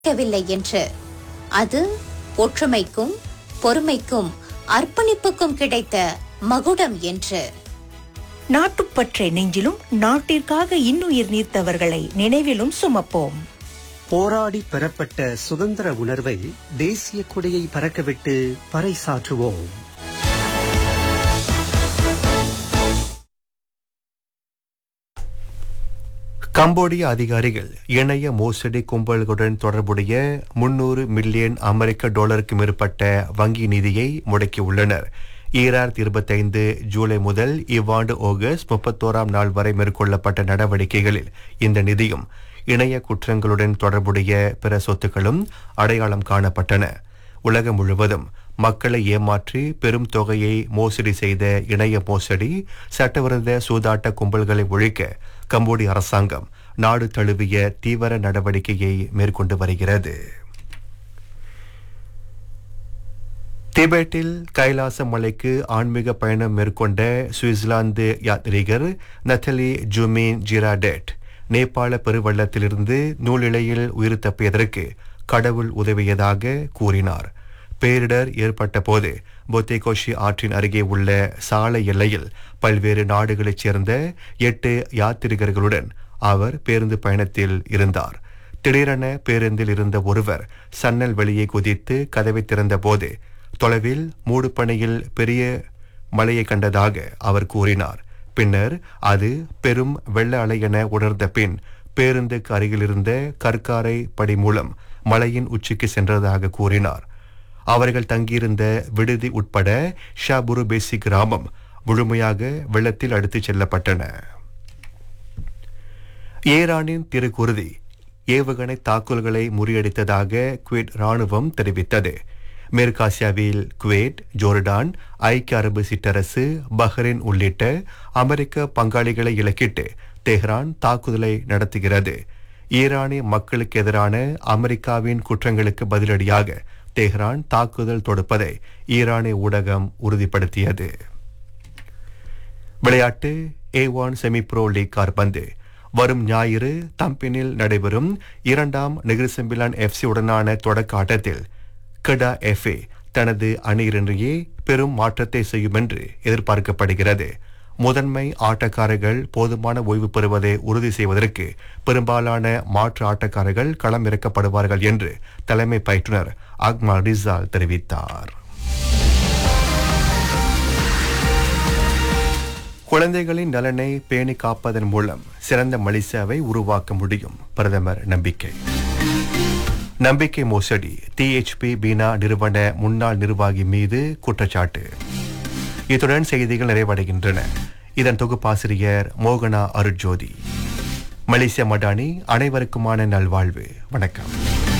இருக்கவில்லை என்று அது ஒற்றுமைக்கும் பொறுமைக்கும் அர்ப்பணிப்புக்கும் கிடைத்த மகுடம் என்று நாட்டுப்பற்றை நெஞ்சிலும் நாட்டிற்காக இன்னுயிர் நீர்த்தவர்களை நினைவிலும் சுமப்போம் போராடி பெறப்பட்ட சுதந்திர உணர்வை தேசிய கொடியை பறக்கவிட்டு பறைசாற்றுவோம் கம்போடிய அதிகாரிகள் இணைய மோசடி கும்பல்களுடன் தொடர்புடைய முன்னூறு மில்லியன் அமெரிக்க டாலருக்கு மேற்பட்ட வங்கி நிதியை முடக்கியுள்ளனர் ஈராயிரத்தி இருபத்தைந்து ஜூலை முதல் இவ்வாண்டு ஆகஸ்ட் முப்பத்தோராம் நாள் வரை மேற்கொள்ளப்பட்ட நடவடிக்கைகளில் இந்த நிதியும் இணைய குற்றங்களுடன் தொடர்புடைய பிற சொத்துக்களும் அடையாளம் காணப்பட்டன உலகம் முழுவதும் மக்களை ஏமாற்றி பெரும் தொகையை மோசடி செய்த இணைய மோசடி சட்டவிரோத சூதாட்ட கும்பல்களை ஒழிக்க கம்போடிய அரசாங்கம் நாடு தழுவிய தீவிர நடவடிக்கையை மேற்கொண்டு வருகிறது திபெட்டில் கைலாச மலைக்கு ஆன்மீக பயணம் மேற்கொண்ட சுவிட்சர்லாந்து யாத்ரீகர் நத்தலி ஜுமின் ஜிராடெட் நேபாள பெருவெள்ளத்திலிருந்து நூலிழையில் உயிர் தப்பியதற்கு கடவுள் உதவியதாக கூறினார் பேரிடர் ஏற்பட்ட போது பொத்தேகோஷி ஆற்றின் அருகே உள்ள சாலை எல்லையில் பல்வேறு நாடுகளைச் சேர்ந்த எட்டு யாத்திரிகர்களுடன் அவர் பேருந்து பயணத்தில் இருந்தார் திடீரென பேருந்தில் இருந்த ஒருவர் சன்னல் வெளியே குதித்து கதவை திறந்தபோது தொலைவில் மூடுபனியில் பெரிய மலையை கண்டதாக அவர் கூறினார் பின்னர் அது பெரும் வெள்ள அலை என உணர்ந்த பின் பேருந்துக்கு அருகில் இருந்த கற்காரை படி மூலம் மலையின் உச்சிக்கு சென்றதாக கூறினார் அவர்கள் தங்கியிருந்த விடுதி உட்பட ஷாபுரு பேசி கிராமம் முழுமையாக வெள்ளத்தில் அடித்துச் செல்லப்பட்டன ஈரானின் திருக்குருதி ஏவுகணை தாக்குதல்களை முறியடித்ததாக குவேட் ராணுவம் தெரிவித்தது மேற்காசியாவில் குவேட் ஜோர்டான் ஐக்கிய அரபு சிற்றரசு பஹ்ரைன் உள்ளிட்ட அமெரிக்க பங்காளிகளை இலக்கிட்டு தெஹ்ரான் தாக்குதலை நடத்துகிறது ஈரானிய மக்களுக்கு எதிரான அமெரிக்காவின் குற்றங்களுக்கு பதிலடியாக தெஹ்ரான் தாக்குதல் தொடுப்பதை ஈரானிய ஊடகம் உறுதிப்படுத்தியது விளையாட்டு A one semi pro league கார்பந்து வரும் ஞாயிறு தம்பினில் நடைபெறும் இரண்டாம் நெகிரிசம்பிலான் எஃப்சி உடனான தொடக்க ஆட்டத்தில் கடா எஃப்ஏ தனது அணியினரையே பெரும் மாற்றத்தை செய்யும் என்று எதிர்பார்க்கப்படுகிறது முதன்மை ஆட்டக்காரர்கள் போதுமான ஓய்வு பெறுவதை உறுதி செய்வதற்கு பெரும்பாலான மாற்று ஆட்டக்காரர்கள் களமிறக்கப்படுவார்கள் என்று தலைமை பயிற்றுனர் அக்மா ரிசால் தெரிவித்தார் குழந்தைகளின் நலனை பேணி காப்பதன் மூலம் சிறந்த மலேசியாவை உருவாக்க முடியும் பிரதமர் நம்பிக்கை நம்பிக்கை மோசடி டிஎச்பி பீனா நிறுவன முன்னாள் நிர்வாகி மீது குற்றச்சாட்டு இத்துடன் செய்திகள் நிறைவடைகின்றன இதன் தொகுப்பாசிரியர் மோகனா அருட்ஜோதி மலேசிய மடானி அனைவருக்குமான நல்வாழ்வு வணக்கம்